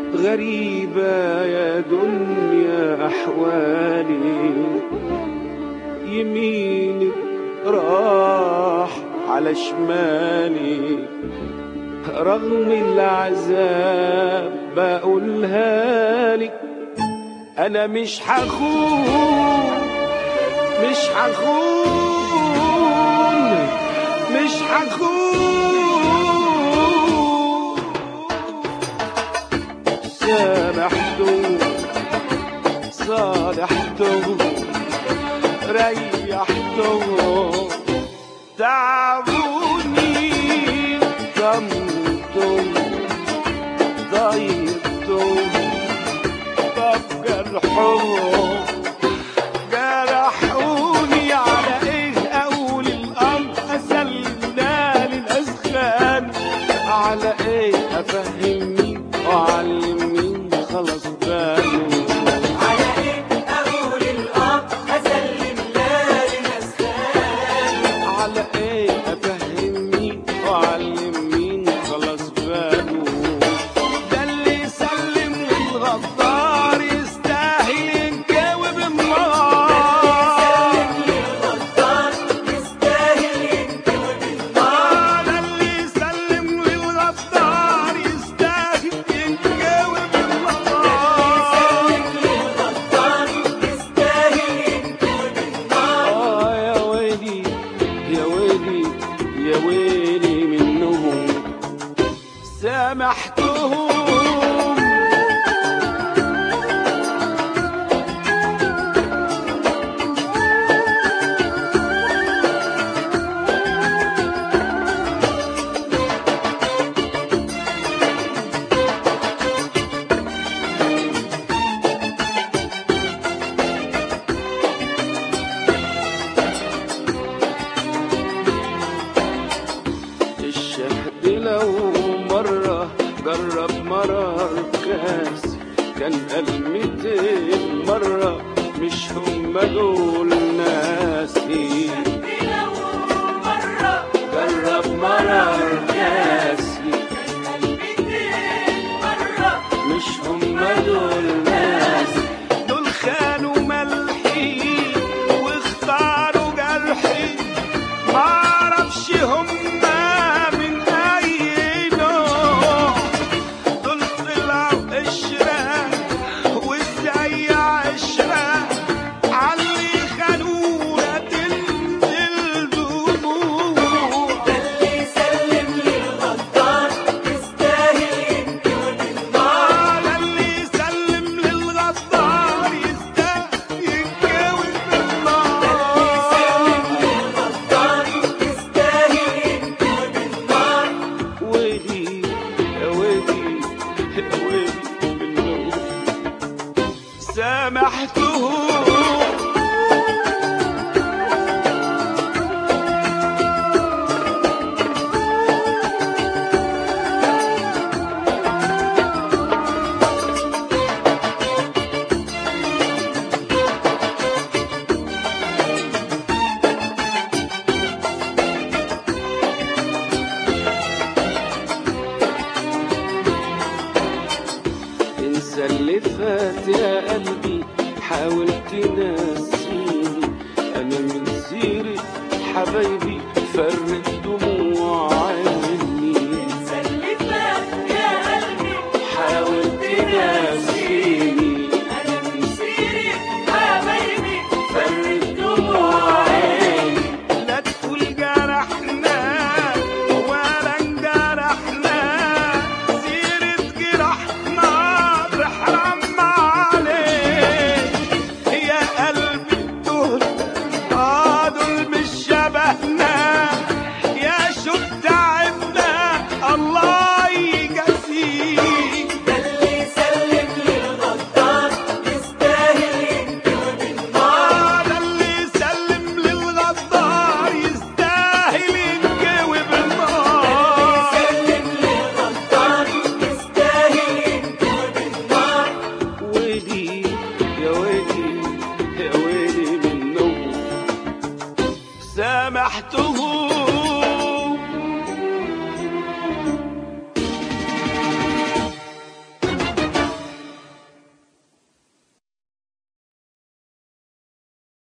غريبة يا دنيا أحوالي يمينك راح على شمالي رغم العذاب بقولها لك أنا مش هخون مش هخون مش هخون سامحته صالحته ريحته تعبوني ضمته ضيقته طب جرحه جرحوني على ايه اول الامر اسلمنا للاسخان على ايه افهم مين واعلم مين خلاص باله على ايه اقول الاب اسلم لا لنسخان على ايه افهم مين واعلم مين خلاص باله ده اللي يسلم للغدار يستاهل ينجاوب النار للغدار يستاهل ينجوب النار ده اللي يسلم للغدار يستاهل ينجاوب النار للغدار يستاهل ينجوب النار آه يا ويلي يا ويلي يا ويلي منهم سامحتهم الشهد لو مرة جرب مرار كاس كان قال ميتين مرة مش هم دول ناسي لو مرة جرب مرار كاسي قلبتين مرة مش هم دول ناسي دول خانوا ملحي واختاروا جرحي معرفش هم من اي نوع دول طلعوا قشرة وازاي عشرة علي خانونا تنزل دموع ده اللي يسلم للغدار يستاهل ينجوب النار على اللي يسلم للغدار يستاهل يتجاوز بالنار للغدار يستاهل ينجوب النار ويلي يا ويلي يا ويلي منهم سامحتهم انسى اللي فات يا قلبي حاول تنسيني انا من سيرة حبايبي فرت دموع عيني سلفك يا قلبي حاول تنسيني انا من سيرة حبايبي فرت دموع عيني لا تقول جرحنا ولا انجرحنا سيرة جرحنا تحرم عليك يا قلبي دول اه دول مش شبهنا يا شو تعبنا الله يجازيك ده اللي يسلم للغدار يستاهل ينجوب النار هذا اللي يسلم للغدار يستاهل ينجوب النار يسلم للغدار يستاهل ينجوب النار ويلي يا ويلي يا ويلي منهم سامحتهم